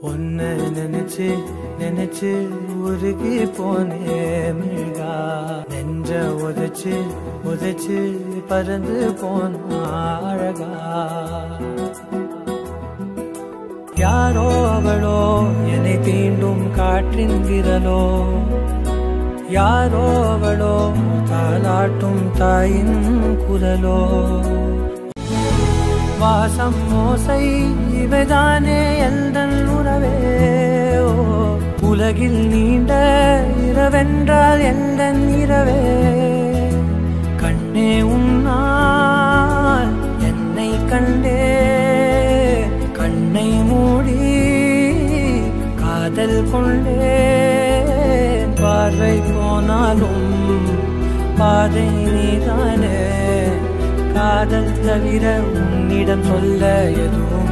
உன்னை நினைச்சு நினைச்சு உருகி போனே மிழ்கா நெஞ்ச உதைச்சு உதைச்சு பறந்து போன அழகா யாரோ அவளோ என்னை தீண்டும் காற்றின் விரலோ யாரோ அவளோ தாலாட்டும் தாயின் குரலோ வாசம் மோசை இவைதானே எந்தன் உறவே ஓ உலகில் நீண்ட இரவென்றால் எந்தன் இரவே கண்ணே உன்னால் என்னை கண்டே கண்ணை மூடி காதல் கொண்டே பார்வை போனாலும் பாதை நீதானே காதல் தவிர உன்னிடம் சொல்ல எதுவும்